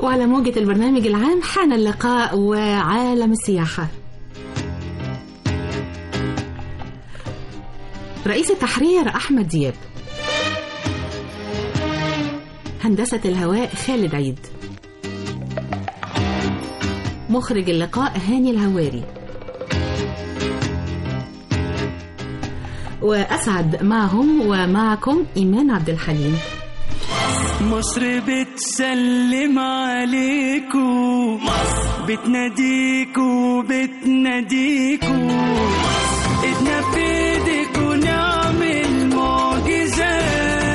وعلى موجة البرنامج العام حان اللقاء وعالم السياحة رئيس التحرير أحمد دياب هندسة الهواء خالد عيد مخرج اللقاء هاني الهواري وأسعد معهم ومعكم إيمان عبد الحليم مصر بتسلم عليكو مصر بتناديكو بتناديكو ايدنا في ايديكو نعمل معجزات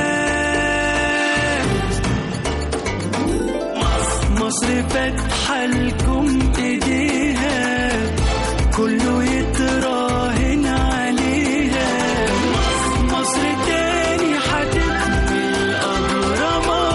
مصر فاتحة لكم ايديها كله يتراهن عليها مصر تاني هتبني الأهرامات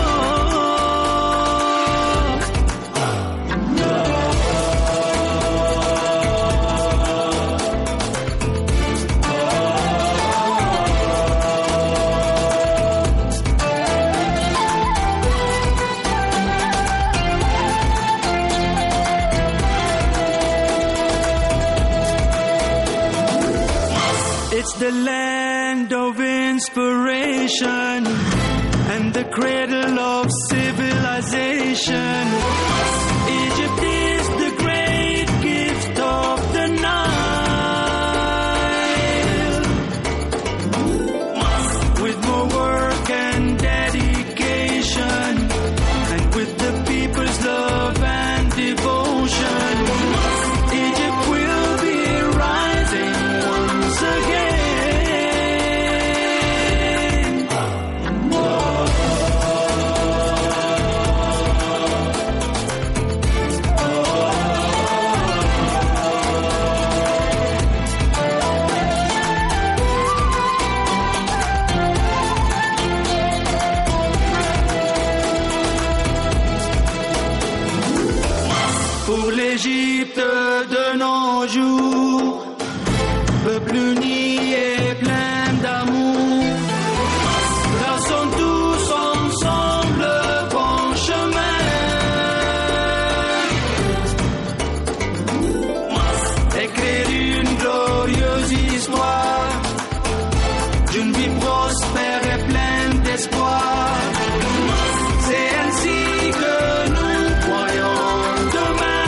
It's the land of inspiration and the cradle of civilization. Egypt is the great gift of the Nile. With more work and dedication, and with the people's love and devotion, Egypt will be rising once again. pour l'Égypte de nos jours. Peuple uni et plein d'amour. Traçons tous ensemble le bon chemin. Écrire une glorieuse histoire d'une vie prospère et pleine d'espoir. C'est ainsi que nous croyons demain.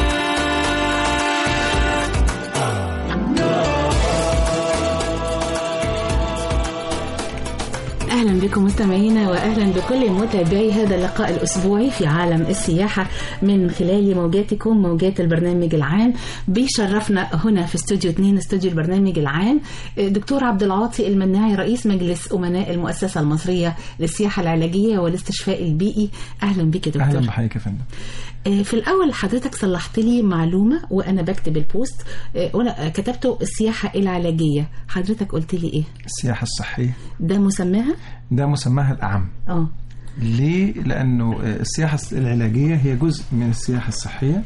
أهلا بكم مستمعينا وأهلا بكل متابعي هذا اللقاء الأسبوعي في عالم السياحة من خلال موجاتكم موجات البرنامج العام بيشرفنا هنا في استوديو 2 استوديو البرنامج العام دكتور عبد العاطي المناعي رئيس مجلس أمناء المؤسسة المصرية للسياحة العلاجية والاستشفاء البيئي أهلا بك يا دكتور اهلا بحضرتك يا فندم آه، في الأول حضرتك صلحت لي معلومة وأنا بكتب البوست آه، وأنا كتبته السياحة العلاجية حضرتك قلت لي إيه السياحه الصحيه ده مسماها ده مسماها الاعم اه ليه لانه آه، السياحه العلاجيه هي جزء من السياحه الصحيه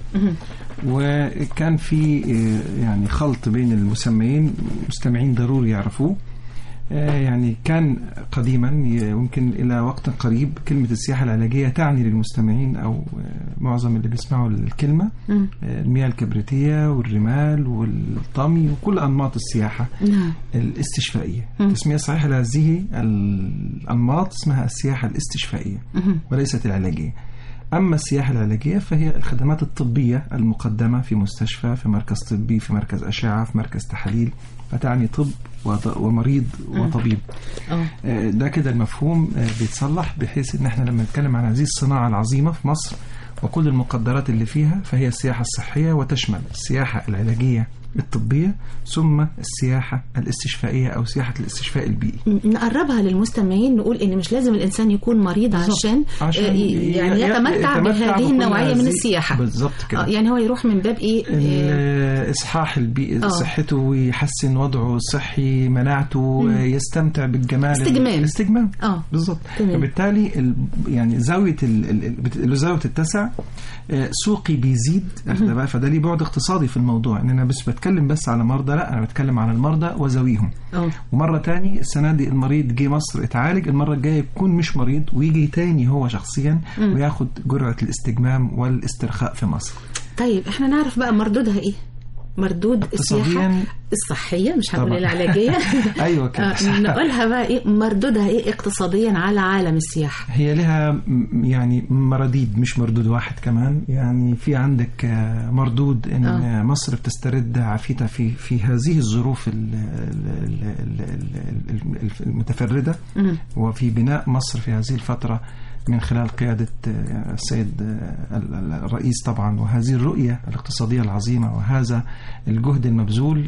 وكان في آه، يعني خلط بين المسميين مستمعين ضروري يعرفوه آه، يعني كان قديما ي- يمكن الى وقت قريب كلمه السياحه العلاجيه تعني للمستمعين او آه، معظم اللي بيسمعوا الكلمه مم. آه، المياه الكبريتيه والرمال والطمي وكل انماط السياحه نعم الاستشفائية مم. التسمية الصحيحة لهذه الأنماط اسمها السياحة الاستشفائية مهم. وليست العلاجية أما السياحة العلاجية فهي الخدمات الطبية المقدمة في مستشفى في مركز طبي في مركز أشعة في مركز تحاليل فتعني طب وط- ومريض وطبيب اه آه، ده كده المفهوم آه، بيتصلح بحيث ان احنا لما نتكلم عن هذه الصناعة العظيمة في مصر وكل المقدرات اللي فيها فهي السياحة الصحية وتشمل السياحة العلاجية الطبية ثم السياحة الاستشفائية أو سياحة الاستشفاء البيئي نقربها للمستمعين نقول ان مش لازم الانسان يكون مريض عشان, عشان آه، ي- يعني ي- يتمتع يتمتع بهذه بكل النوعيه من هذه- السياحه بالظبط كده. آه، يعني هو يروح من باب ايه آه، الإصحاح البيئي آه. صحته ويحسن وضعه الصحي مناعته آه، يستمتع بالجمال استجمام. استجمام اه بالظبط تمام. فبالتالي ال... يعني زاويه ال... ال... بت- الزاويه تتسع آه، سوقي بيزيد واخده بقى فده ليه بعد اقتصادي في الموضوع ان انا بس بتكلم بتكلم بس على مرضى لا انا بتكلم على المرضى وذويهم اه ومرة تاني السنة دي المريض جه مصر اتعالج المرة الجاية يكون مش مريض ويجي تاني هو شخصيا وياخد جرعة الاستجمام والاسترخاء في مصر طيب احنا نعرف بقى مردودها ايه مردود السياحة اقتصاديا الصحية مش هنقول طبعا. العلاجية ايوه كده آه، نقولها بقى ايه مردودها ايه اقتصاديا على عالم السياحة هي لها م- يعني مرديد مش مردود واحد كمان يعني في عندك آه، مردود ان آه. آه. مصر بتسترد عافيتها في في هذه الظروف ال- ال- ال- ال- ال- ال- المتفرده مم. وفي بناء مصر في هذه الفتره من خلال قيادة آه، السيد آه، ال- ال- الرئيس طبعا وهذه الرؤية الاقتصادية العظيمة وهذا الجهد المبذول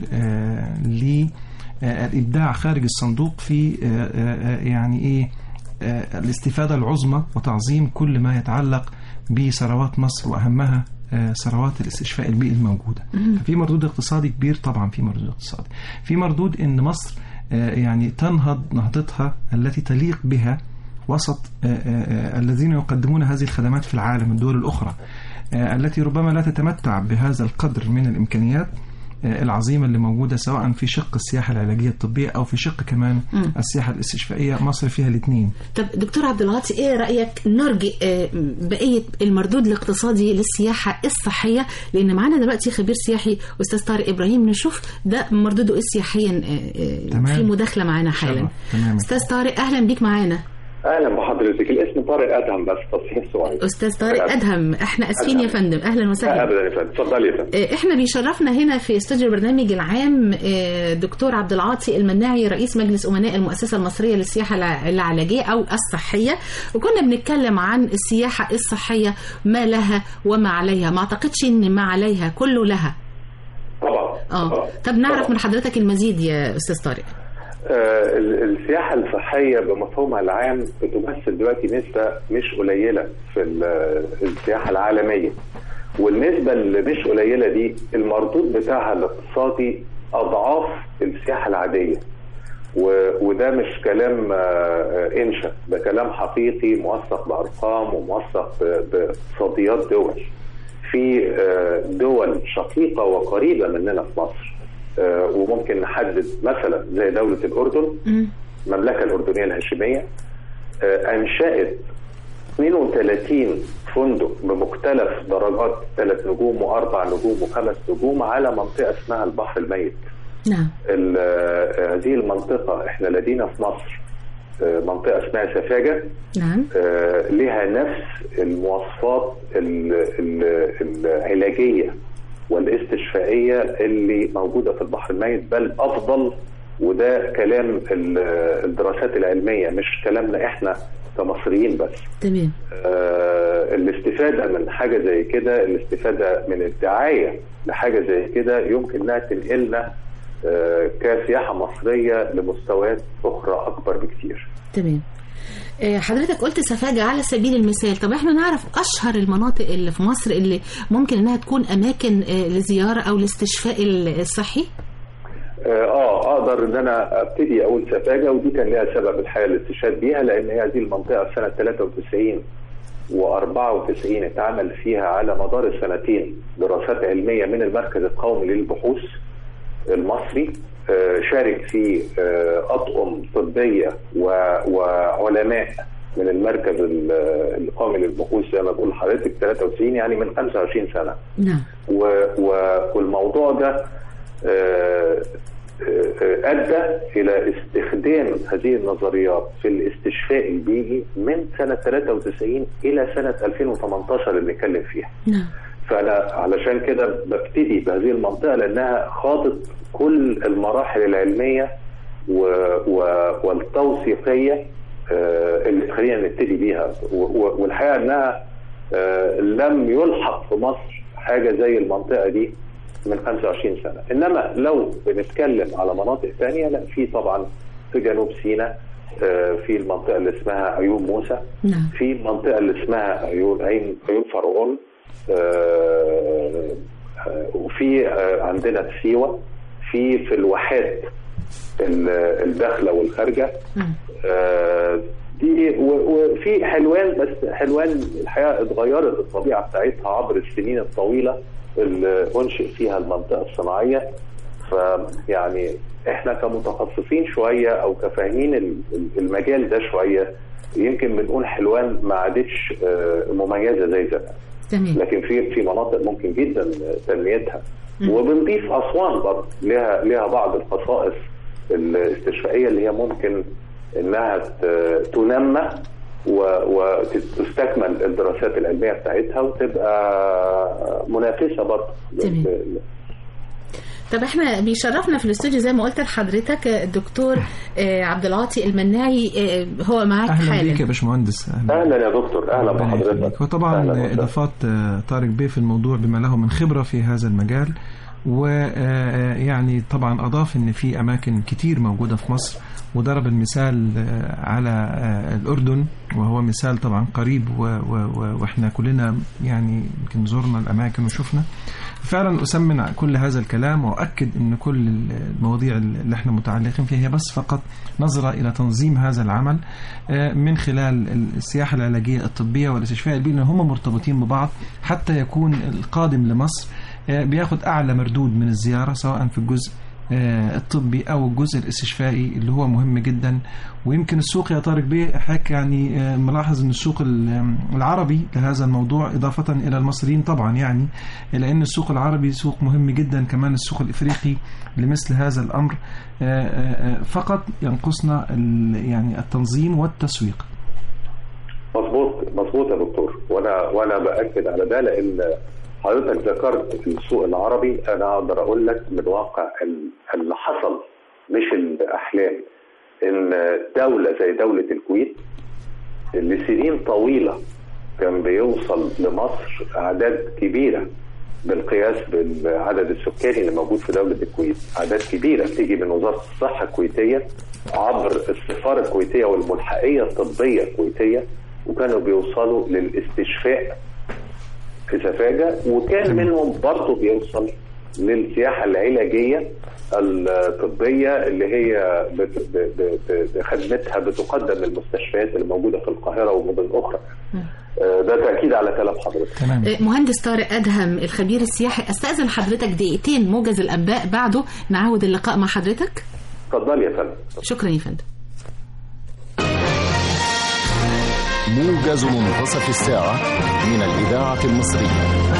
للإبداع خارج الصندوق في آه، آه، آه، يعني إيه آه، الاستفادة العظمى وتعظيم كل ما يتعلق بثروات مصر وأهمها آه، ثروات الاستشفاء البيئي الموجودة ففي مردود اقتصادي كبير طبعا في مردود اقتصادي في مردود ان مصر آه، يعني تنهض نهضتها التي تليق بها وسط آه، آه، آه، الذين يقدمون هذه الخدمات في العالم الدول الأخرى آه، التي ربما لا تتمتع بهذا القدر من الإمكانيات آه، العظيمة اللي موجودة سواء في شق السياحة العلاجية الطبية أو في شق كمان مم. السياحة الاستشفائية مصر فيها الاثنين طب دكتور عبد العاطي ايه رايك نرجع آه، بقيه المردود الاقتصادي للسياحه الصحيه لان معانا دلوقتي خبير سياحي استاذ طارق ابراهيم نشوف ده مردوده ايه سياحيا آه، آه، تمام. في مداخله معانا حالا شرف. تمام. استاذ طارق اهلا بيك معانا اهلا بحضرتك الاسم طارق ادهم بس تصحيح صغير استاذ طارق ادهم احنا اسفين يا أدهم. فندم اهلا لا وسهلا ابدا يا فندم اتفضلي يا فندم آه، احنا بيشرفنا هنا في استوديو البرنامج العام آه، دكتور عبد العاطي المناعي رئيس مجلس امناء المؤسسه المصريه للسياحه الع- العلاجيه او الصحيه وكنا بنتكلم عن السياحه الصحيه ما لها وما عليها ما اعتقدش ان ما عليها كله لها طبعا اه طبعاً. طب نعرف طبعاً. من حضرتك المزيد يا استاذ طارق آه ال- السياحه الصحيه بمفهومها العام بتمثل دلوقتي نسبه مش قليله في ال- السياحه العالميه والنسبه اللي مش قليله دي المردود بتاعها الاقتصادي اضعاف السياحه العاديه و- وده مش كلام آه، آه، انشا ده كلام حقيقي موثق بارقام وموثق ب- باقتصاديات دول في آه، دول شقيقه وقريبه مننا في مصر آه، وممكن نحدد مثلا زي دوله الاردن مم. المملكه الاردنيه الهاشميه آه، انشات 32 فندق بمختلف درجات ثلاث نجوم واربع نجوم وخمس نجوم على منطقه اسمها البحر الميت نعم ال- آه، هذه المنطقة احنا لدينا في مصر آه، منطقة اسمها سفاجة نعم آه، لها نفس المواصفات ال- ال- العلاجية والاستشفائية اللي موجودة في البحر الميت بل أفضل وده كلام ال- الدراسات العلمية مش كلامنا احنا كمصريين بس تمام آه، الاستفادة من حاجة زي كده الاستفادة من الدعاية لحاجة زي كده يمكن انها تنقلنا آه، كسياحة مصرية لمستويات أخرى أكبر بكتير تمام آه، حضرتك قلت سفاجة على سبيل المثال طب احنا نعرف اشهر المناطق اللي في مصر اللي ممكن انها تكون اماكن آه، لزيارة او الاستشفاء الصحي اه آه، اقدر ان انا ابتدي اقول سفاجه ودي كان لها سبب الحقيقه الاستشهاد بيها لان هي هذه المنطقه في سنه 93 و94 اتعمل فيها على مدار السنتين دراسات علميه من المركز القومي للبحوث المصري آه، شارك في آه، اطقم طبيه و- وعلماء من المركز ال- القومي للبحوث زي ما بقول لحضرتك 93 يعني من 25 سنه نعم و و والموضوع ده آه، آه، ادى الى استخدام هذه النظريات في الاستشفاء البيئي من سنه 93 الى سنه 2018 اللي بنتكلم فيها. نعم فانا علشان كده ببتدي بهذه المنطقه لانها خاضت كل المراحل العلميه و... و... والتوثيقيه آه، اللي تخلينا نبتدي بيها و... و... والحقيقه انها آه، لم يلحق في مصر حاجه زي المنطقه دي من 25 سنه انما لو بنتكلم على مناطق ثانيه لا في طبعا في جنوب سيناء آه، في المنطقه اللي اسمها عيون موسى نعم في المنطقة اللي اسمها عيون عين عيون فرعون آه، آه، وفي آه، عندنا في سيوة في في الواحات ال- الداخلة والخارجة مم. آه، دي و- وفي حلوان بس حلوان الحقيقة اتغيرت الطبيعة بتاعتها عبر السنين الطويلة اللي أنشئ فيها المنطقة الصناعية فيعني احنا كمتخصصين شويه او كفاهمين ال- ال- المجال ده شويه يمكن بنقول حلوان ما عادتش آه، مميزه زي زمان تمام لكن في في مناطق ممكن جدا تنميتها وبنضيف اسوان برضه لها لها بعض الخصائص الاستشفائيه اللي هي ممكن انها ت- تنمى و- وتستكمل الدراسات العلميه بتاعتها وتبقى منافسه برضه تمام. ل- طب احنا بيشرفنا في الاستوديو زي ما قلت لحضرتك الدكتور آه، عبد العاطي المناعي آه، هو معاك اهلا حالا بيك يا باشمهندس اهلا يا دكتور اهلا ربنا يخليك. بحضرتك وطبعا أهلاً وسهلاً. اضافات آه، طارق بيه في الموضوع بما له من خبره في هذا المجال ويعني طبعا اضاف ان في اماكن كتير موجوده في مصر وضرب المثال آه، على آه، الاردن وهو مثال طبعا قريب و- و- و- واحنا كلنا يعني يمكن زرنا الاماكن وشفنا فعلا أسمن كل هذا الكلام وأؤكد أن كل المواضيع اللي احنا متعلقين فيها هي بس فقط نظرة إلى تنظيم هذا العمل آه، من خلال السياحة العلاجية الطبية والاستشفاء البيئي لأن هم مرتبطين ببعض حتى يكون القادم لمصر آه، بياخد أعلى مردود من الزيارة سواء في الجزء آه، الطبي او الجزء الاستشفائي اللي هو مهم جدا ويمكن السوق يا طارق بيه حضرتك يعني آه، ملاحظ ان السوق ال- العربي لهذا الموضوع اضافه الى المصريين طبعا يعني لان السوق العربي سوق مهم جدا كمان السوق الافريقي لمثل هذا الامر آه، آه، آه، فقط ينقصنا ال- يعني التنظيم والتسويق مظبوط مظبوط يا دكتور وانا وانا باكد على ده لان حضرتك ذكرت السوق العربي انا اقدر اقول لك من واقع ال- اللي حصل مش الاحلام ان دوله زي دوله الكويت لسنين طويله كان بيوصل لمصر اعداد كبيره بالقياس بالعدد السكاني اللي موجود في دوله الكويت اعداد كبيره تيجي من وزاره الصحه الكويتيه عبر السفاره الكويتيه والملحقيه الطبيه الكويتيه وكانوا بيوصلوا للاستشفاء في سفاجه وكان منهم برضه بيوصل للسياحه العلاجيه الطبيه اللي هي بت- ب- ب- ب- خدمتها بتقدم للمستشفيات اللي موجوده في القاهره ومدن اخرى. آه، ده تاكيد على كلام حضرتك. تمام آه، مهندس طارق أدهم الخبير السياحي استأذن حضرتك دقيقتين موجز الأنباء بعده نعود اللقاء مع حضرتك اتفضل يا فندم. شكرا يا فندم موجز منتصف الساعة من الإذاعة المصرية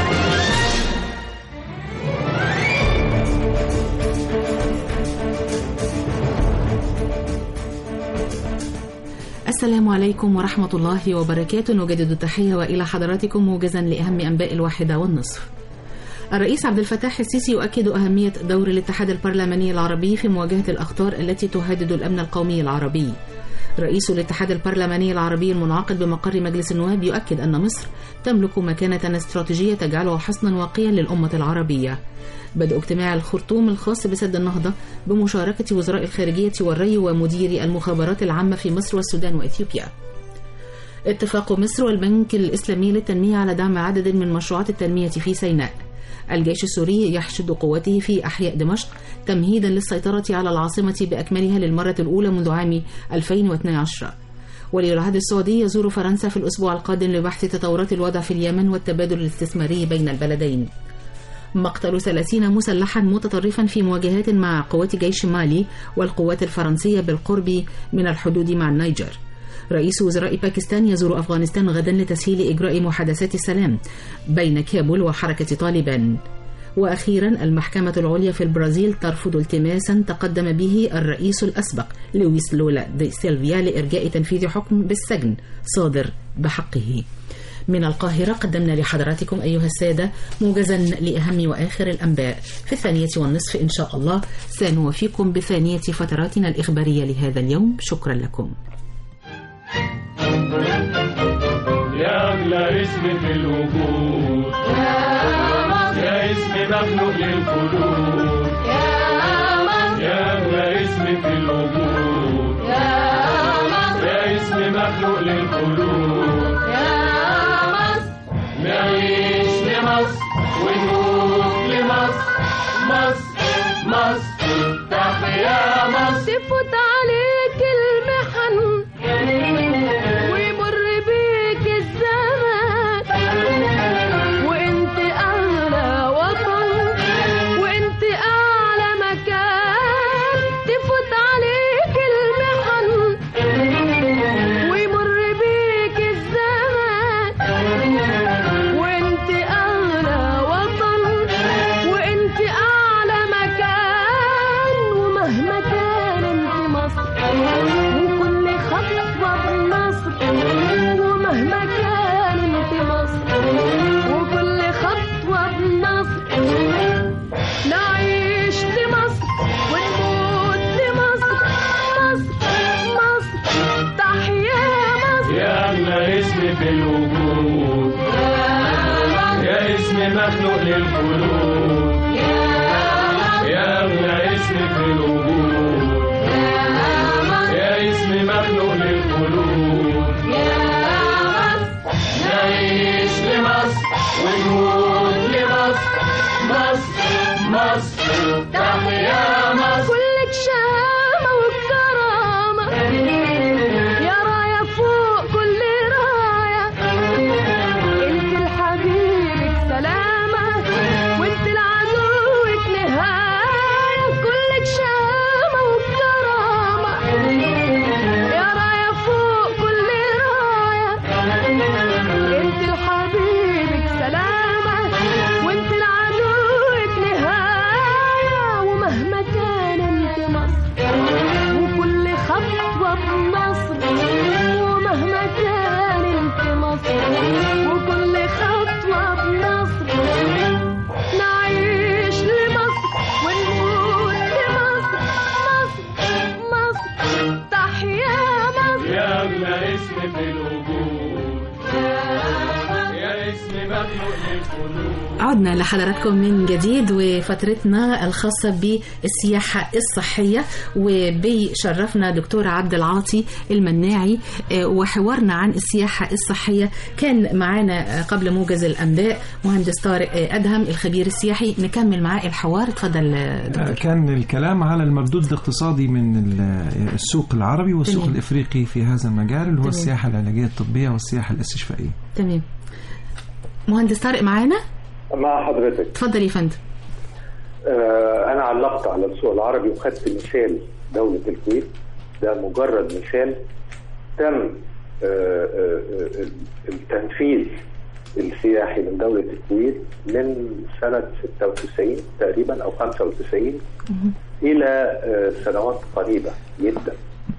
السلام عليكم ورحمة الله وبركاته نجدد التحية وإلى حضراتكم موجزا لأهم أنباء الواحدة والنصف الرئيس عبد الفتاح السيسي يؤكد أهمية دور الاتحاد البرلماني العربي في مواجهة الأخطار التي تهدد الأمن القومي العربي رئيس الاتحاد البرلماني العربي المنعقد بمقر مجلس النواب يؤكد أن مصر تملك مكانة استراتيجية تجعله حصنا واقيا للأمة العربية بدء اجتماع الخرطوم الخاص بسد النهضة بمشاركة وزراء الخارجية والري ومدير المخابرات العامة في مصر والسودان وإثيوبيا اتفاق مصر والبنك الإسلامي للتنمية على دعم عدد من مشروعات التنمية في سيناء الجيش السوري يحشد قوته في أحياء دمشق تمهيدا للسيطرة على العاصمة بأكملها للمرة الأولى منذ عام 2012 ولي العهد السعودي يزور فرنسا في الأسبوع القادم لبحث تطورات الوضع في اليمن والتبادل الاستثماري بين البلدين مقتل 30 مسلحا متطرفا في مواجهات مع قوات جيش مالي والقوات الفرنسية بالقرب من الحدود مع النيجر رئيس وزراء باكستان يزور أفغانستان غدا لتسهيل إجراء محادثات السلام بين كابول وحركة طالبان وأخيرا المحكمة العليا في البرازيل ترفض التماسا تقدم به الرئيس الأسبق لويس لولا دي سيلفيا لإرجاء تنفيذ حكم بالسجن صادر بحقه من القاهرة قدمنا لحضراتكم أيها السادة موجزا لأهم وآخر الأنباء في الثانية والنصف إن شاء الله سنوفيكم بثانية فتراتنا الإخبارية لهذا اليوم شكرا لكم يا أغلى اسم في الوجود يا اسم مخلوق للخلود يا أغلى اسم في الوجود يا اسم مخلوق للخلود نعيش لمصر ونموت لمصر مصر مصر تحيا مصر تفوت عليك المحن ويمر بيك الزمن وانت اعلى وطن وانت اعلى مكان اسم مخلوق للخلود يا أغلى اسم في الوجود يا اسم مخلوق للخلود نعيش لمصر ونموت لمصر مصر مصر تحيا مصر كلك شهامة وكرامة يا راية فوق كل راية انت لحبيبك سلامة وانت لعدوك نهاية كلك شهامة وكرامة يا راية فوق كل راية انت لحبيبك سلامة وانت لعدوك نهاية ومهما كان انت مصر وكل خطوة بمصر ومهما كان انت مصر وكل خطوة بمصر نعيش لمصر ونموت لمصر مصر مصر تحيا مصر يا أغلى اسم في الوجود يا اسم مخلوق للخلود عدنا لحضراتكم من جديد وفترتنا الخاصة بالسياحة الصحية وبيشرفنا دكتور عبد العاطي المناعي آه، وحوارنا عن السياحة الصحية كان معانا آه، قبل موجز الأنباء مهندس طارق آه، أدهم الخبير السياحي نكمل معاه الحوار اتفضل آه، دكتور كان الكلام على المردود الاقتصادي من ال- السوق العربي والسوق تمام. الافريقي في هذا المجال اللي هو تمام. السياحه العلاجيه الطبيه والسياحه الاستشفائيه. تمام مهندس طارق معانا مع حضرتك اتفضل يا فندم آه، أنا علقت على السوق العربي وخدت مثال دولة الكويت ده مجرد مثال تم آه، آه، آه، التنفيذ السياحي من دولة الكويت من سنة 96 تقريبا أو 95 إلى آه، سنوات قريبة جدا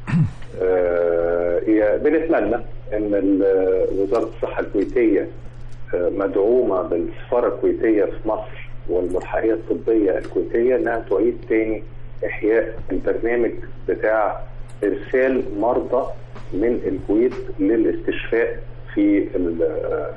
آه، هي بنتمنى ان ال- وزاره الصحه الكويتيه آه، مدعومه بالسفاره الكويتيه في مصر والملحقيه الطبيه الكويتيه انها تعيد تاني احياء البرنامج بتاع ارسال مرضى من الكويت للاستشفاء في ال- آه،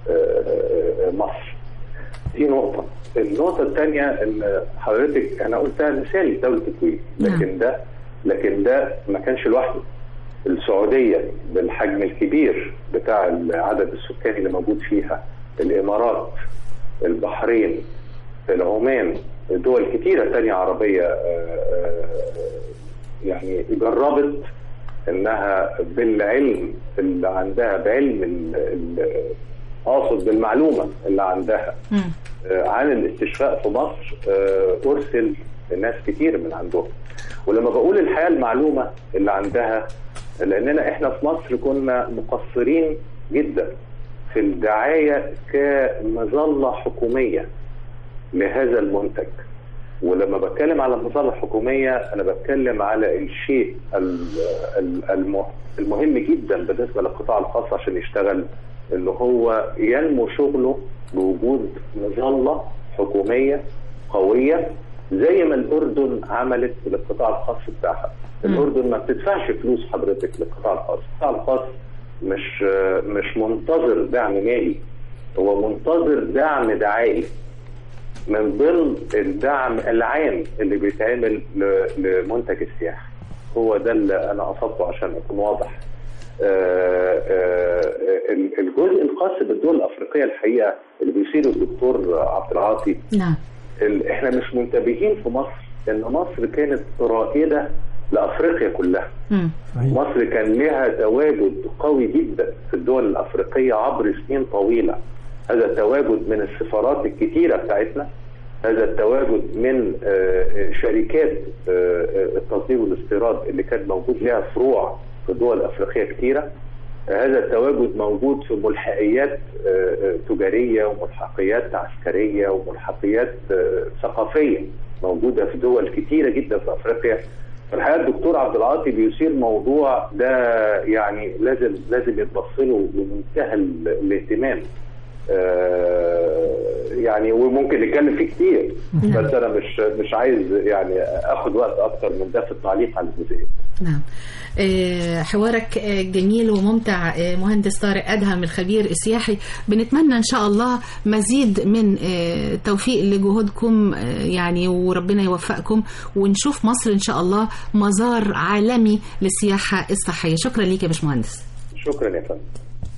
آه، مصر. دي نقطة. النقطة الثانية ان حضرتك انا قلتها مثال دولة الكويت لكن ده لكن ده ما كانش لوحده. السعودية بالحجم الكبير بتاع العدد السكاني اللي موجود فيها الامارات البحرين العمان دول كتيرة تانية عربية آه، آه، يعني جربت انها بالعلم اللي عندها بعلم ال- ال- اقصد بالمعلومه اللي عندها مم. آه، عن الاستشفاء في مصر آه، ارسل ناس كتير من عندهم ولما بقول الحياه المعلومه اللي عندها لاننا احنا في مصر كنا مقصرين جدا في الدعايه كمظله حكوميه لهذا المنتج ولما بتكلم على المظله الحكوميه انا بتكلم على الشيء ال- ال- الم- المهم جدا بالنسبه للقطاع الخاص عشان يشتغل ان هو ينمو شغله بوجود مظله حكوميه قويه زي ما الاردن عملت للقطاع الخاص بتاعها. الاردن ما بتدفعش فلوس حضرتك للقطاع الخاص، القطاع الخاص مش مش منتظر دعم مالي هو منتظر دعم دعائي من ضمن الدعم العام اللي بيتعمل ل- لمنتج السياحه هو ده اللي انا قصدته عشان اكون واضح آه، آه، ال- الجزء الخاص بالدول الافريقيه الحقيقه اللي بيثيره الدكتور عبد العاطي نعم ال- احنا مش منتبهين في مصر ان مصر كانت رائده لافريقيا كلها مم. صحيح. مصر كان لها تواجد قوي جدا في الدول الافريقيه عبر سنين طويله هذا التواجد من السفارات الكتيره بتاعتنا هذا التواجد من آه، آه، شركات آه، آه، التصدير والاستيراد اللي كان موجود لها فروع في دول افريقيه كتيره آه، هذا التواجد موجود في ملحقيات آه، آه، تجاريه وملحقيات عسكريه وملحقيات آه، ثقافيه موجوده في دول كتيره جدا في افريقيا فالحقيقه الدكتور عبد العاطي بيثير موضوع ده يعني لازم لازم يتبص له بمنتهى ال- الاهتمام آه، يعني وممكن نتكلم فيه كتير بس انا مش مش عايز يعني اخد وقت اكتر من ده في التعليق على الجزئيه نعم آه، حوارك آه، جميل وممتع آه، مهندس طارق أدهم الخبير السياحي بنتمنى إن شاء الله مزيد من آه، توفيق لجهودكم آه، يعني وربنا يوفقكم ونشوف مصر إن شاء الله مزار عالمي للسياحة الصحية شكرا ليك يا باشمهندس شكرا يا فندم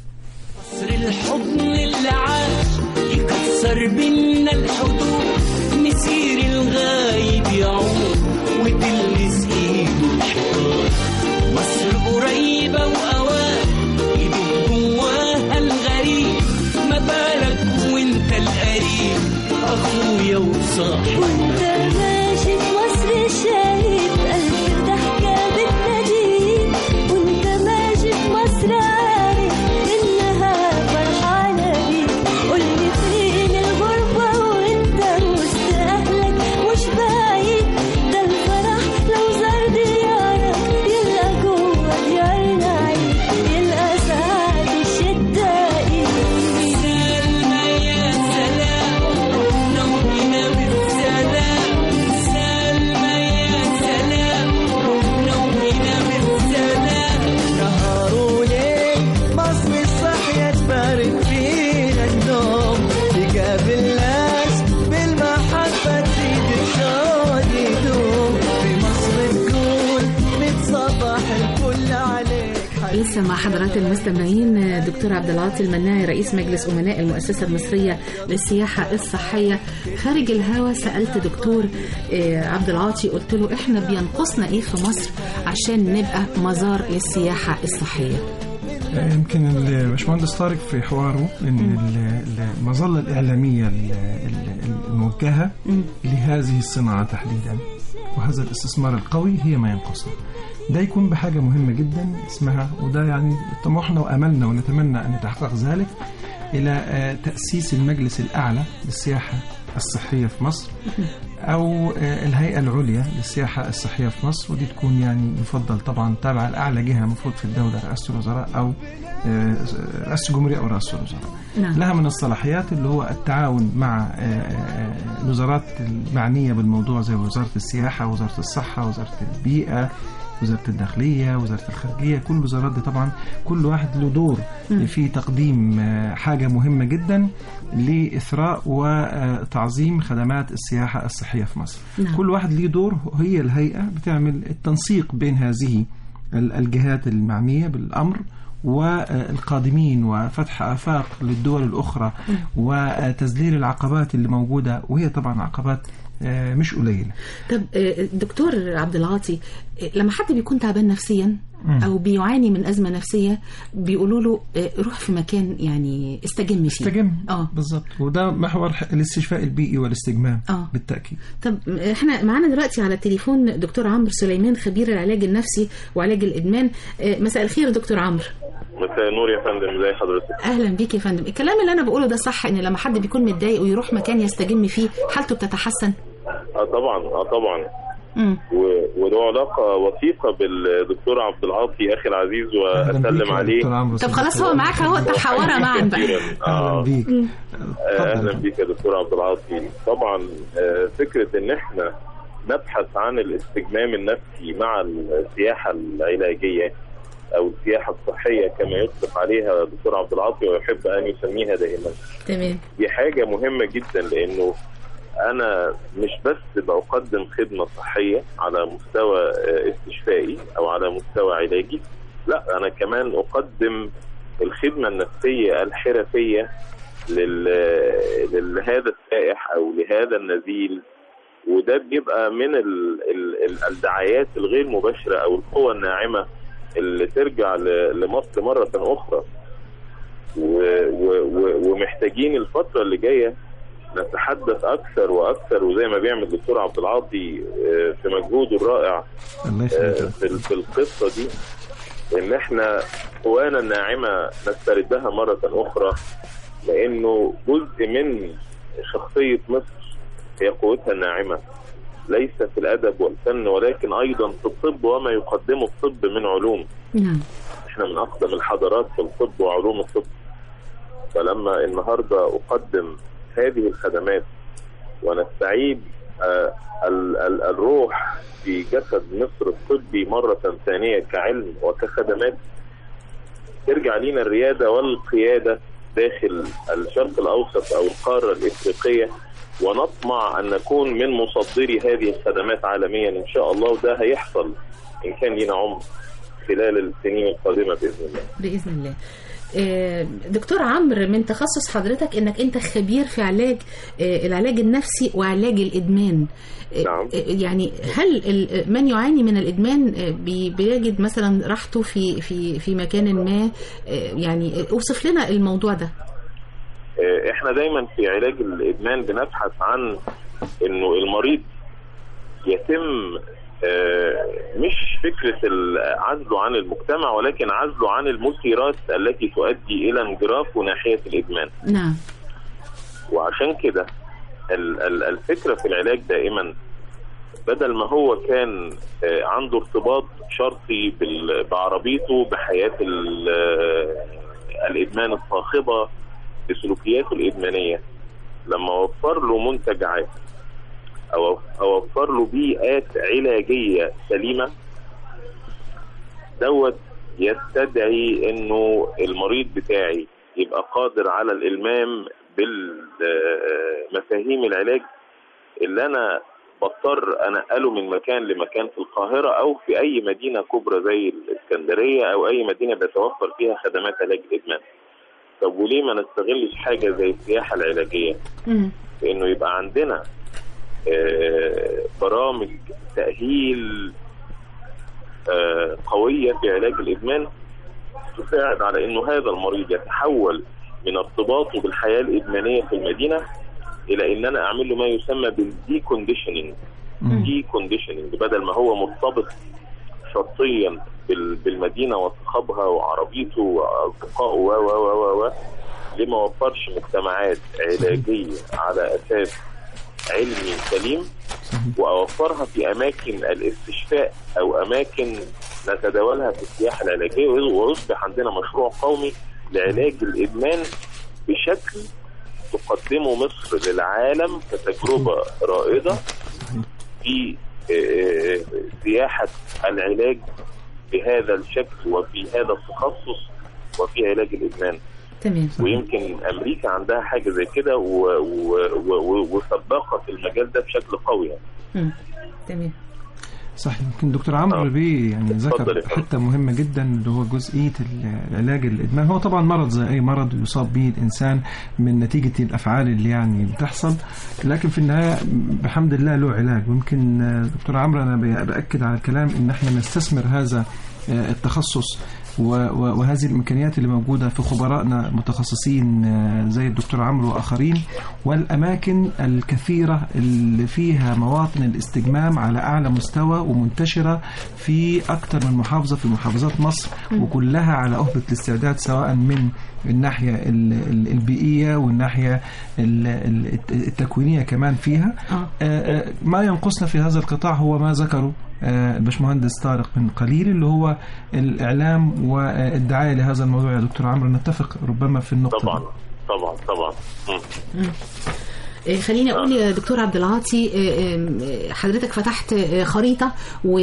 مصر الحضن اللي عاش يكسر بينا الحدود مسير الغايب يعود وتلمس ايده الحيطان مصر قريبة وأوان يدوب جواها الغريب ما بالك وانت القريب أخويا وصاحبي وانت ماشي في مصر شايف ألف ضحكة بتناديك وانت ماشي في مصر عارف إنها فرحانة بيك قولي فين الغربة وانت وسط أهلك مش بعيد ده الفرح لو زار ديارك يلقى جوه ديارنا عيد يلقى ساعات الشدة إيد سلمى يا سلام رحنا وجينا بالسلام سلمى يا سلام رحنا وجينا بالسلام نهار وليل مصر الصحية تبارك فينا النوم تقابل ناس بالمحبة تزيد الشوق يدوم في مصر تقول من صباح الكل عليك لسه مع حضرات المستمعين دكتور عبد العاطي المناعي رئيس مجلس امناء المؤسسه المصريه للسياحه الصحيه خارج الهوا سالت دكتور آه، عبد العاطي قلت له احنا بينقصنا ايه في مصر عشان نبقى مزار للسياحه الصحيه آه، يمكن الباشمهندس طارق في حواره ان ال- ال- المظله الاعلاميه ال- ال- الموجهه لهذه الصناعه تحديدا وهذا الاستثمار القوي هي ما ينقصنا ده يكون بحاجه مهمه جدا اسمها وده يعني طموحنا واملنا ونتمنى ان يتحقق ذلك الى آه، تاسيس المجلس الاعلى للسياحه الصحيه في مصر او آه، الهيئه العليا للسياحه الصحيه في مصر ودي تكون يعني يفضل طبعا تابعه لاعلى جهه المفروض في الدوله رئاسه الوزراء او آه، رئاسه الجمهوريه او رئاسه الوزراء نعم. لها من الصلاحيات اللي هو التعاون مع آه، آه، الوزارات المعنيه بالموضوع زي وزاره السياحه وزاره الصحه وزاره البيئه وزاره الداخليه وزاره الخارجيه كل الوزارات دي طبعا كل واحد له دور في تقديم آه، حاجه مهمه جدا لاثراء وتعظيم خدمات السياحه الصحيه في مصر نعم. كل واحد ليه دور هي الهيئه بتعمل التنسيق بين هذه ال- الجهات المعنيه بالامر والقادمين وفتح آفاق للدول الأخرى وتذليل العقبات اللي موجودة وهي طبعا عقبات آه، مش قليلة طب آه، دكتور عبد العاطي آه، لما حد بيكون تعبان نفسيا مم. او بيعاني من ازمه نفسيه بيقولوا له آه، روح في مكان يعني استجم فيه استجم اه بالظبط وده محور الاستشفاء البيئي والاستجمام آه. بالتأكيد طب احنا معانا دلوقتي على التليفون دكتور عمرو سليمان خبير العلاج النفسي وعلاج الادمان آه، مساء الخير دكتور عمرو مساء النور يا فندم ازي حضرتك اهلا بيك يا فندم الكلام اللي انا بقوله ده صح ان لما حد بيكون متضايق ويروح مكان يستجم فيه حالته بتتحسن اه طبعا اه طبعا امم و- وله علاقه وثيقه بالدكتور عبد العاطي اخي العزيز أهلا بيك واسلم يا عليه دكتور عمرو طب خلاص هو معاك اهو تحاورا معا بقى كثيراً. أهلا آه. بيك آه، اهلا اتفضل بيك يا دكتور عبد العاطي طبعا آه، فكره ان احنا نبحث عن الاستجمام النفسي مع السياحه العلاجيه او السياحه الصحيه كما يطلق عليها الدكتور عبد العاطي ويحب ان يسميها دائما تمام دي حاجة مهمة جدا لأنه أنا مش بس بقدم خدمة صحية على مستوى آه، استشفائي أو على مستوى علاجي لا أنا كمان أقدم الخدمة النفسية الحرفية لل... لهذا السائح أو لهذا النزيل وده بيبقى من ال... ال... ال- الدعايات الغير مباشرة أو القوة الناعمة اللي ترجع ل... لمصر مرة أخرى و- و- و- ومحتاجين الفترة اللي جاية نتحدث أكثر وأكثر وزي ما بيعمل الدكتور عبد العاطي آه، في مجهوده الرائع الله آه، يخليك في ال- في القصة دي إن إحنا قوانا الناعمة نستردها مرة أخرى لأنه جزء من شخصية مصر هي قوتها الناعمة ليس في الأدب والفن ولكن أيضا في الطب وما يقدمه الطب من علوم نعم احنا من اقدم الحضارات في الطب وعلوم الطب فلما النهارده اقدم هذه الخدمات ونستعيد آه، ال- ال- الروح في جسد مصر الطبي مرة ثانية كعلم وكخدمات ترجع لينا الريادة والقيادة داخل الشرق الأوسط أو القارة الإفريقية ونطمع أن نكون من مصدري هذه الخدمات عالميا إن شاء الله وده هيحصل إن كان لينا عمر خلال السنين القادمة بإذن الله باذن الله آه، دكتور عمرو من تخصص حضرتك انك انت خبير في علاج آه، العلاج النفسي وعلاج الادمان آه، نعم. آه، يعني هل ال- من يعاني من الادمان آه، بي- بيجد مثلا راحته في في في مكان ما آه، يعني آه، اوصف لنا الموضوع ده آه، احنا دايما في علاج الادمان بنبحث عن انه المريض يتم آه، مش فكرة ال- عزله عن المجتمع ولكن عزله عن المثيرات التي تؤدي إلى انجرافه ناحية الإدمان نعم وعشان كده ال- ال- الفكرة في العلاج دائما بدل ما هو كان آه، عنده ارتباط شرطي بال- بعربيته بحياة ال- آه، الإدمان الصاخبة بسلوكياته الإدمانية لما وفر له منتجعات أو أو وفر له بيئات علاجية سليمة دوت يستدعي انه المريض بتاعي يبقى قادر على الالمام بالمفاهيم العلاج اللي انا بضطر انقله من مكان لمكان في القاهره او في اي مدينه كبرى زي الاسكندريه او اي مدينه بيتوفر فيها خدمات علاج الادمان. طب وليه ما نستغلش حاجه زي السياحه العلاجيه؟ مم. انه يبقى عندنا آه، برامج تاهيل آه، قويه في علاج الادمان تساعد على انه هذا المريض يتحول من ارتباطه بالحياه الادمانيه في المدينه الى ان انا اعمل له ما يسمى بالدي كونديشننج دي كونديشننج بدل ما هو مرتبط شخصيا بال- بالمدينه وصحابها وعربيته واصدقائه و و و و و ليه ما وفرش مجتمعات علاجيه على اساس علمي سليم واوفرها في اماكن الاستشفاء او اماكن نتداولها في السياحه العلاجيه ويصبح عندنا مشروع قومي لعلاج الادمان بشكل تقدمه مصر للعالم كتجربه رائده في آه، سياحه العلاج بهذا الشكل وفي هذا التخصص وفي علاج الادمان تمام ويمكن امريكا عندها حاجه زي كده و- و- و- وسباقه في المجال ده بشكل قوي يعني. مم. تمام صح يمكن دكتور عمرو بيه يعني اتفضل ذكر يا فندم. حته مهمه جدا اللي هو جزئيه العلاج الادمان هو طبعا مرض زي اي مرض يصاب به الانسان من نتيجه الافعال اللي يعني بتحصل لكن في النهايه بحمد الله له علاج ويمكن آه، دكتور عمرو انا بي- باكد على الكلام ان احنا نستثمر هذا آه، التخصص و- و- وهذه الامكانيات اللي موجوده في خبرائنا متخصصين آه، زي الدكتور عمرو واخرين والاماكن الكثيره اللي فيها مواطن الاستجمام على اعلى مستوى ومنتشره في اكثر من محافظه في محافظات مصر وكلها على اهبه الاستعداد سواء من الناحيه ال- ال- البيئيه والناحيه ال- ال- التكوينيه كمان فيها آه. آه، آه، ما ينقصنا في هذا القطاع هو ما ذكره آه، الباشمهندس طارق من قليل اللي هو الإعلام والدعاية لهذا الموضوع يا دكتور عمرو نتفق ربما في النقطة طبعا دي. طبعا طبعا مم. آه، خليني اقول يا دكتور عبد العاطي آه، آه، حضرتك فتحت آه، خريطه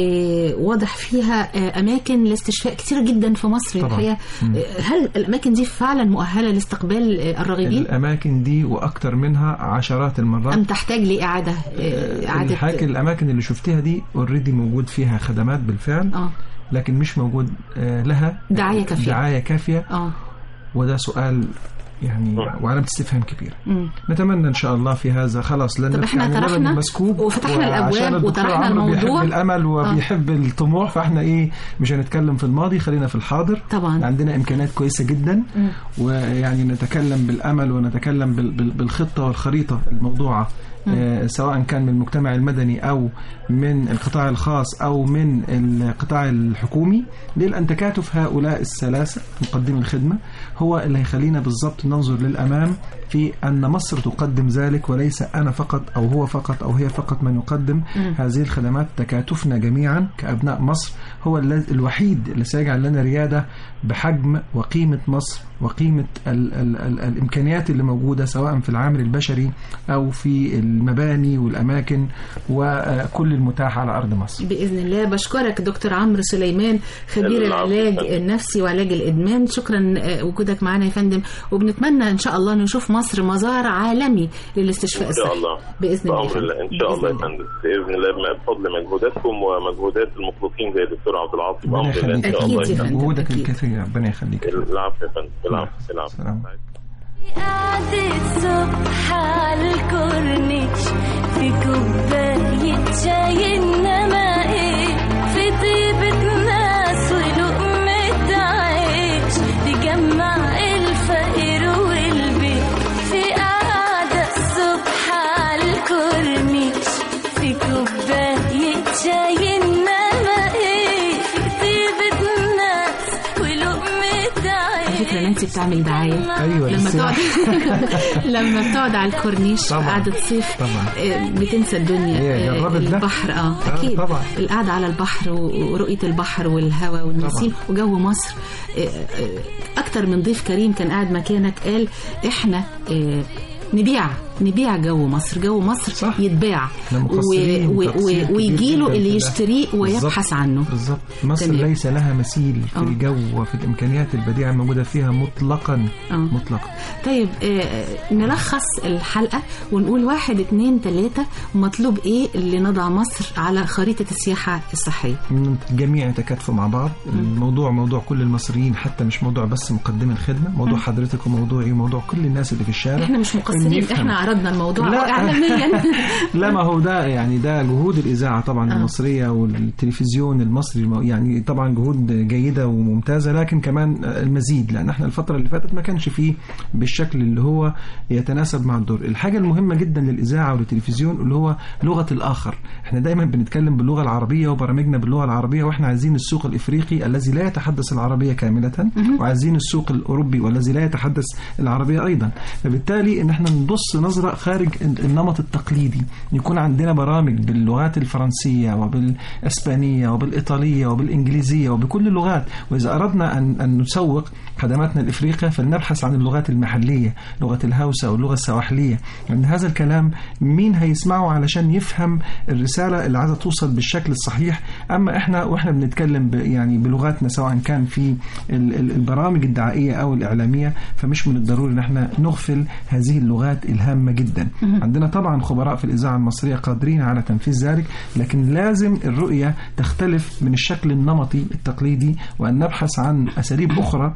وواضح فيها آه، اماكن لاستشفاء كتير جدا في مصر طبعاً. الحقيقه آه، هل الاماكن دي فعلا مؤهله لاستقبال آه، الراغبين الأماكن دي وأكثر منها عشرات المرات ام تحتاج لاعاده آه، اعاده الحاجة الأماكن اللي شفتها دي اوريدي موجود فيها خدمات بالفعل اه لكن مش موجود آه، لها دعاية كافية. دعاية كافية اه وده سؤال يعني وعلامة استفهام كبيرة مم. نتمنى ان شاء الله في هذا خلاص لان طب احنا يعني مرض طرحنا مسكوب وفتحنا وعشان الأبواب الدكتور وطرحنا عمرو الموضوع. بيحب الامل وبيحب الطموح فاحنا ايه مش هنتكلم في الماضي خلينا في الحاضر طبعا. عندنا امكانيات كويسه جدا مم. ويعني نتكلم بالامل ونتكلم بال- بال- بالخطه والخريطه الموضوعه آه، سواء كان من المجتمع المدني او من القطاع الخاص او من القطاع الحكومي لان تكاتف هؤلاء الثلاثه مقدمي الخدمه هو اللي هيخلينا بالضبط ننظر للامام في ان مصر تقدم ذلك وليس انا فقط او هو فقط او هي فقط من يقدم هذه الخدمات تكاتفنا جميعا كابناء مصر هو الذي- الوحيد اللي سيجعل لنا رياده بحجم وقيمه مصر وقيمة ال ال ال الإمكانيات اللي موجودة سواء في العامل البشري أو في المباني والأماكن وكل المتاح على أرض مصر باذن الله بشكرك دكتور عمرو سليمان خبير العفو. العلاج النفسي وعلاج الادمان شكرا آه، وجودك معنا يا فندم وبنتمنى ان شاء الله نشوف مصر مزار عالمي للاستشفاء ان شاء الصحي الله باذن الله بأمر الله ان شاء الله يا بإذن فندم باذن الله بفضل مجهوداتكم ومجهودات المخلصين زي الدكتور عبد العاطي ربنا بأمر الله ان يخليك شاء الله أكيد يا يا فندم. فندم. مجهودك أكيد. الكثير ربنا يخليك العفو يا فندم العفو العفو سلام. قعدة صبح على الكورنيش في كوباية شاي إنما إيه في طيبة ناس ولقمة عيش تجمع الفقير والبيت في قعدة الصبح على الكورنيش في كوباية شاي إنما إيه في طيبة ناس ولقمة على عيش فكره نانسي بتعمل دعايه أيوة لما تقعد للسياحة. لما بتقعد على الكورنيش طبعاً. قعدة صيف طبعا. آه، بتنسى الدنيا هي آه، جربت ده؟ البحر اه آه، اكيد طبعاً. القعده على البحر و- ورؤيه البحر والهواء والنسيم وجو مصر آه، آه، اكتر من ضيف كريم كان قاعد مكانك قال احنا آه، نبيع نبيع جو مصر جو مصر صح. يتباع احنا مقصرين و- و- تقصير كبير ويجي له جداً اللي في ده. يشتريه ويبحث بالظبط. عنه بالظبط مصر تمام. ليس لها مثيل في آه. الجو وفي الامكانيات البديعه الموجوده فيها مطلقا آه. مطلقا طيب آه، نلخص الحلقة ونقول واحد اتنين تلاتة مطلوب ايه لنضع مصر على خريطة السياحة الصحية إن الجميع يتكاتفوا مع بعض الموضوع موضوع كل المصريين حتى مش موضوع بس مقدم الخدمه موضوع حضرتك وموضوعي وموضوع كل الناس اللي في الشارع احنا مش إن مقصرين يفهم. احنا عرضنا الموضوع لا. اعلاميا لا ما هو ده يعني ده جهود الاذاعه طبعا آه. المصريه والتلفزيون المصري الم- يعني طبعا جهود جيده وممتازه لكن كمان المزيد لان احنا الفتره اللي فاتت ما كانش فيه بالشكل اللي هو يتناسب مع الدور الحاجه المهمه جدا للاذاعه والتلفزيون اللي هو لغه الاخر احنا دايما بنتكلم باللغه العربيه وبرامجنا باللغه العربيه واحنا عايزين السوق الافريقي الذي لا يتحدث العربيه كامله وعايزين السوق الاوروبي والذي لا يتحدث العربيه ايضا فبالتالي ان احنا نبص نظره خارج النمط التقليدي يكون عندنا برامج باللغات الفرنسيه وبالاسبانيه وبالايطاليه وبالانجليزيه وبكل اللغات واذا اردنا ان ان نسوق خدماتنا لافريقيا فلنبحث عن اللغات المحليه لغه الهوسه واللغه السواحليه لان هذا الكلام مين هيسمعه علشان يفهم الرساله اللي عايزه توصل بالشكل الصحيح اما احنا واحنا بنتكلم ب- يعني بلغاتنا سواء كان في ال- ال- البرامج الدعائيه او الاعلاميه فمش من الضروري ان احنا نغفل هذه اللغات الهامه جدا عندنا طبعا خبراء في الاذاعه المصريه قادرين على تنفيذ ذلك لكن لازم الرؤيه تختلف من الشكل النمطي التقليدي وان نبحث عن اساليب اخرى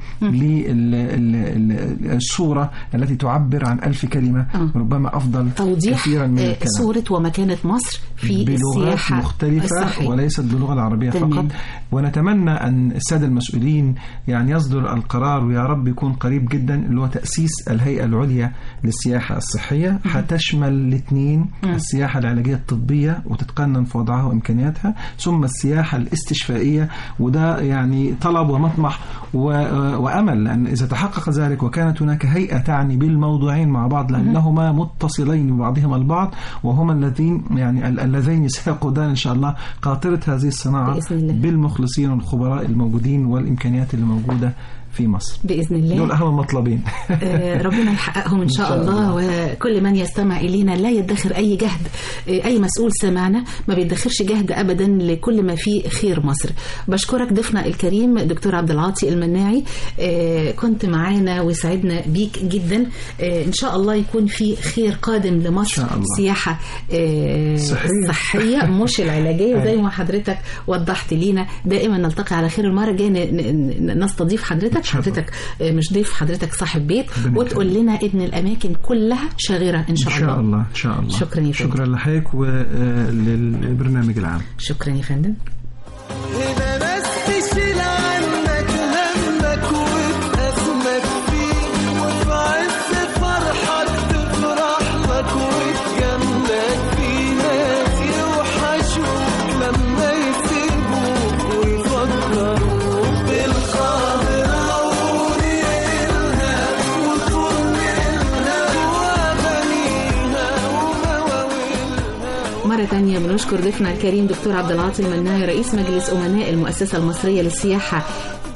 للصوره التي تعبر عن ألف كلمه آه. ربما افضل توضيح كثيرا من آه، الكلام صورة ومكانة مصر في بلغات السياحة مختلفة الصحية. وليست باللغة العربية تمام. فقط ونتمنى أن السادة المسؤولين يعني يصدر القرار ويا رب يكون قريب جدا اللي هو تأسيس الهيئة العليا للسياحة الصحية هتشمل الاثنين السياحة العلاجية الطبية وتتقنن في وضعها وإمكانياتها ثم السياحة الاستشفائية وده يعني طلب ومطمح و- وأمل لأن إذا تحقق ذلك وكانت هناك هيئة تعني بالموضوعين مع بعض لأنهما متصلين ببعضهما البعض وهما الذين يعني ال- اللذين سيقودان إن شاء الله قاطرة هذه الصناعة بإذن الله. بالمخلصين والخبراء الموجودين والإمكانيات اللي موجودة في مصر بإذن الله دول أهم مطلبين آه، ربنا يحققهم إن شاء, شاء الله وكل من يستمع إلينا لا يدخر أي جهد آه، أي مسؤول سمعنا ما بيدخرش جهد أبدا لكل ما فيه خير مصر بشكرك ضيفنا الكريم دكتور عبد العاطي المناعي آه، كنت معانا وسعدنا بيك جدا آه، إن شاء الله يكون في خير قادم لمصر شاء الله. سياحة آه، صحية. صحية مش العلاجية زي ما حضرتك وضحت لينا دائما نلتقي على خير المرة الجاية ن- ن- نستضيف حضرتك شاء الله. حضرتك آه، مش ضيف حضرتك صاحب بيت ربنا وتقول يخليك. لنا ان الاماكن كلها شاغره ان إن شاء, شاء الله إن شاء الله شكرا يا فندم شكرا لحضرتك وللبرنامج العام شكرا يا فندم هنا ناس تشيل عنك همك وتأزمك فيه وفي عز فرحك تفرح لك وتجاملك فيه ناس يوحشوك لما يسيبوك ويفكروك بالخضرا ونيلها وطولها وأغانيها ومواويلها مرة تانية بنشكر ضيفنا الكريم دكتور عبد العاطي المناعي رئيس مجلس أمناء المؤسسة المصرية للسياحة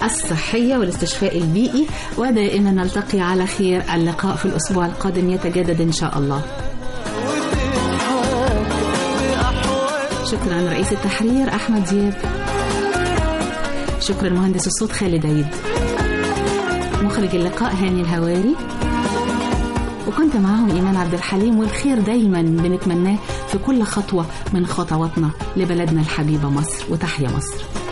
الصحية والاستشفاء البيئي ودائما نلتقي على خير اللقاء في الأسبوع القادم يتجدد إن شاء الله شكرا رئيس التحرير أحمد دياب شكرا مهندس الصوت خالد عيد مخرج اللقاء هاني الهواري وكنت معهم إيمان عبد الحليم والخير دايما بنتمناه في كل خطوة من خطواتنا لبلدنا الحبيبة مصر وتحيا مصر